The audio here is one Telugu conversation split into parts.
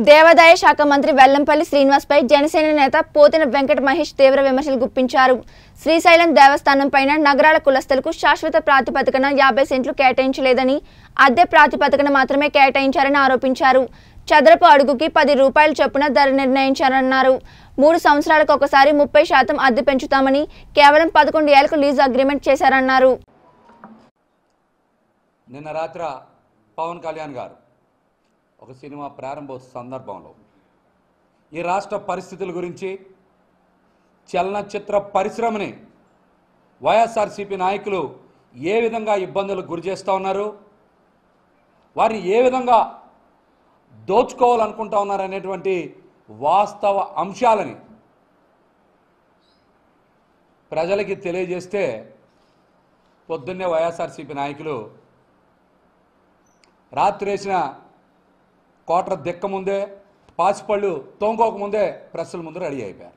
దేవాదాయ శాఖ మంత్రి వెల్లంపల్లి శ్రీనివాస్పై జనసేన నేత పోతిన వెంకట మహేష్ తీవ్ర విమర్శలు గుప్పించారు శ్రీశైలం దేవస్థానం పైన నగరాల కులస్తులకు శాశ్వత ప్రాతిపదికన యాభై సెంట్లు కేటాయించలేదని అద్దె ప్రాతిపదికన మాత్రమే కేటాయించారని ఆరోపించారు చదరపు అడుగుకి పది రూపాయల చొప్పున ధర నిర్ణయించారన్నారు మూడు సంవత్సరాలకు ఒకసారి ముప్పై శాతం అద్దె పెంచుతామని కేవలం పదకొండు ఏళ్లకు లీజ్ అగ్రిమెంట్ చేశారన్నారు నిన్న రాత్ర పవన్ కళ్యాణ్ గారు ఒక సినిమా ప్రారంభోత్సవ సందర్భంలో ఈ రాష్ట్ర పరిస్థితుల గురించి చలనచిత్ర పరిశ్రమని వైఎస్ఆర్సీపీ నాయకులు ఏ విధంగా ఇబ్బందులకు గురి చేస్తూ ఉన్నారు వారిని ఏ విధంగా దోచుకోవాలనుకుంటా ఉన్నారు అనేటువంటి వాస్తవ అంశాలని ప్రజలకి తెలియజేస్తే పొద్దున్నే వైఎస్ఆర్సీపీ నాయకులు రాత్రి వేసిన కోట్ర దిక్క ముందే పాసిపళ్ళు తోంకోక ముందే ప్రెస్సుల ముందు రెడీ అయిపోయారు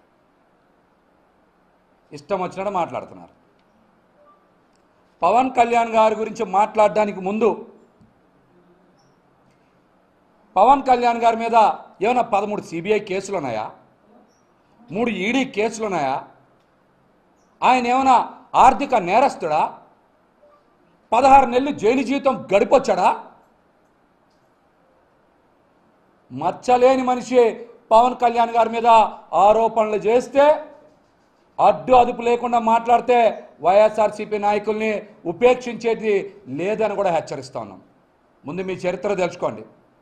ఇష్టం వచ్చినట్టు మాట్లాడుతున్నారు పవన్ కళ్యాణ్ గారి గురించి మాట్లాడడానికి ముందు పవన్ కళ్యాణ్ గారి మీద ఏమైనా పదమూడు సిబిఐ కేసులు ఉన్నాయా మూడు ఈడీ కేసులు ఉన్నాయా ఆయన ఏమైనా ఆర్థిక నేరస్తుడా పదహారు నెలలు జైలు జీవితం గడిపొచ్చాడా మచ్చలేని మనిషి పవన్ కళ్యాణ్ గారి మీద ఆరోపణలు చేస్తే అడ్డు అదుపు లేకుండా మాట్లాడితే వైఎస్ఆర్సీపీ నాయకుల్ని ఉపేక్షించేది లేదని కూడా హెచ్చరిస్తా ఉన్నాం ముందు మీ చరిత్ర తెలుసుకోండి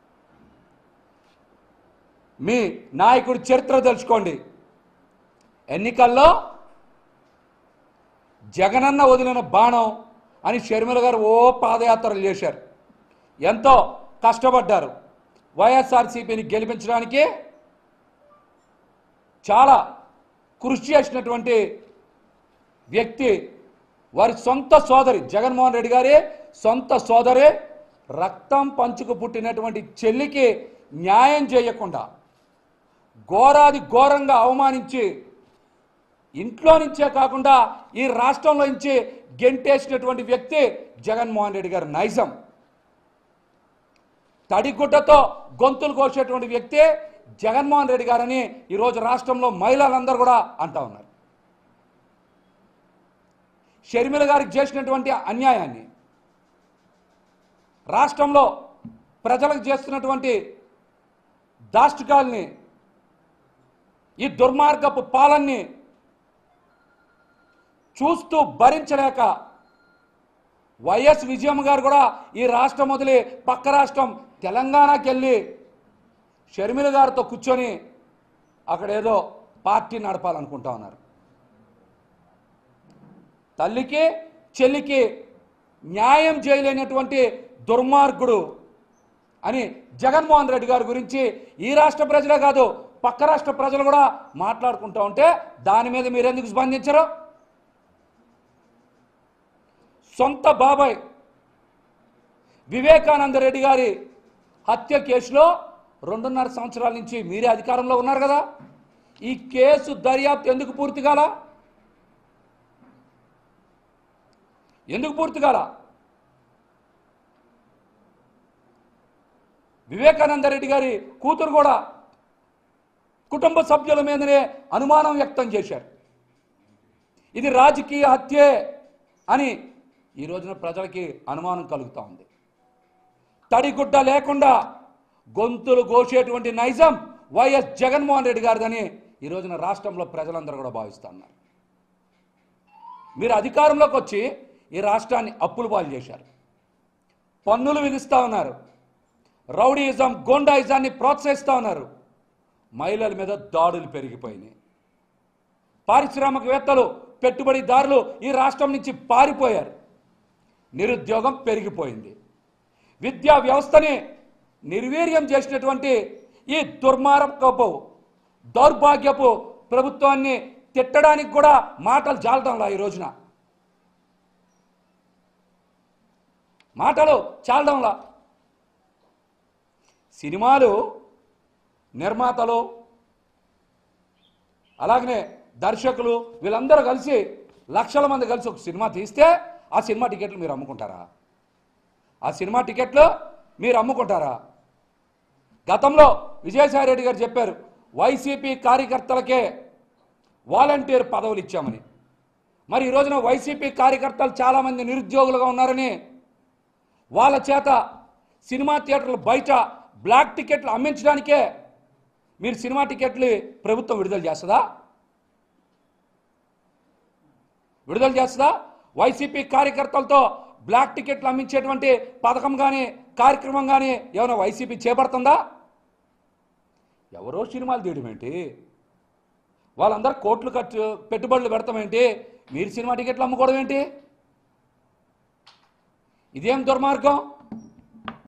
మీ నాయకుడి చరిత్ర తెలుసుకోండి ఎన్నికల్లో జగనన్న వదిలిన బాణం అని షర్మిల గారు ఓ పాదయాత్రలు చేశారు ఎంతో కష్టపడ్డారు వైఎస్ఆర్సీపీని గెలిపించడానికి చాలా కృషి చేసినటువంటి వ్యక్తి వారి సొంత సోదరి జగన్మోహన్ రెడ్డి గారి సొంత సోదరి రక్తం పంచుకు పుట్టినటువంటి చెల్లికి న్యాయం చేయకుండా ఘోరాది ఘోరంగా అవమానించి ఇంట్లో నుంచే కాకుండా ఈ రాష్ట్రంలో నుంచి గెంటేసినటువంటి వ్యక్తి జగన్మోహన్ రెడ్డి గారు నైజం తడిగుడ్డతో గొంతులు కోసేటువంటి వ్యక్తి జగన్మోహన్ రెడ్డి గారని ఈరోజు రాష్ట్రంలో మహిళలందరూ కూడా అంటా ఉన్నారు షర్మిల గారికి చేసినటువంటి అన్యాయాన్ని రాష్ట్రంలో ప్రజలకు చేస్తున్నటువంటి దాష్టికాల్ని ఈ దుర్మార్గపు పాలన్ని చూస్తూ భరించలేక వైఎస్ విజయమ్మ గారు కూడా ఈ రాష్ట్రం వదిలి పక్క రాష్ట్రం తెలంగాణకి వెళ్ళి షర్మిల గారితో కూర్చొని అక్కడ ఏదో పార్టీ నడపాలనుకుంటా ఉన్నారు తల్లికి చెల్లికి న్యాయం చేయలేనటువంటి దుర్మార్గుడు అని జగన్మోహన్ రెడ్డి గారి గురించి ఈ రాష్ట్ర ప్రజలే కాదు పక్క రాష్ట్ర ప్రజలు కూడా మాట్లాడుకుంటూ ఉంటే దాని మీద మీరు ఎందుకు స్పందించరు సొంత బాబాయ్ వివేకానంద రెడ్డి గారి హత్య కేసులో రెండున్నర సంవత్సరాల నుంచి మీరే అధికారంలో ఉన్నారు కదా ఈ కేసు దర్యాప్తు ఎందుకు పూర్తి కాల ఎందుకు పూర్తి కాల వివేకానంద రెడ్డి గారి కూతురు కూడా కుటుంబ సభ్యుల మీదనే అనుమానం వ్యక్తం చేశారు ఇది రాజకీయ హత్యే అని ఈ రోజున ప్రజలకి అనుమానం కలుగుతూ ఉంది తడిగుడ్డ లేకుండా గొంతులు కోసేటువంటి నైజం వైఎస్ జగన్మోహన్ రెడ్డి గారిదని ఈ రోజున రాష్ట్రంలో ప్రజలందరూ కూడా భావిస్తున్నారు మీరు అధికారంలోకి వచ్చి ఈ రాష్ట్రాన్ని అప్పులు పాలు చేశారు పన్నులు విధిస్తూ ఉన్నారు రౌడీయిజం గోండాయిజాన్ని ప్రోత్సహిస్తూ ఉన్నారు మహిళల మీద దాడులు పెరిగిపోయినాయి పారిశ్రామికవేత్తలు పెట్టుబడిదారులు ఈ రాష్ట్రం నుంచి పారిపోయారు నిరుద్యోగం పెరిగిపోయింది విద్యా వ్యవస్థని నిర్వీర్యం చేసినటువంటి ఈ దుర్మార్గపు దౌర్భాగ్యపు ప్రభుత్వాన్ని తిట్టడానికి కూడా మాటలు చాలడంలా ఈ రోజున మాటలు చాలడంలా సినిమాలు నిర్మాతలు అలాగనే దర్శకులు వీళ్ళందరూ కలిసి లక్షల మంది కలిసి ఒక సినిమా తీస్తే ఆ సినిమా టికెట్లు మీరు అమ్ముకుంటారా ఆ సినిమా టికెట్లు మీరు అమ్ముకుంటారా గతంలో విజయసాయి రెడ్డి గారు చెప్పారు వైసీపీ కార్యకర్తలకే వాలంటీర్ పదవులు ఇచ్చామని మరి ఈ రోజున వైసీపీ కార్యకర్తలు చాలామంది నిరుద్యోగులుగా ఉన్నారని వాళ్ళ చేత సినిమా థియేటర్లు బయట బ్లాక్ టికెట్లు అమ్మించడానికే మీరు సినిమా టికెట్లు ప్రభుత్వం విడుదల చేస్తుందా విడుదల చేస్తుందా వైసీపీ కార్యకర్తలతో బ్లాక్ టికెట్లు అమ్మించేటువంటి పథకం కానీ కార్యక్రమం కానీ ఏమైనా వైసీపీ చేపడుతుందా ఎవరో సినిమాలు తీయడం ఏంటి వాళ్ళందరూ కోట్లు ఖర్చు పెట్టుబడులు పెడతాం ఏంటి మీరు సినిమా టికెట్లు అమ్ముకోవడం ఏంటి ఇదేం దుర్మార్గం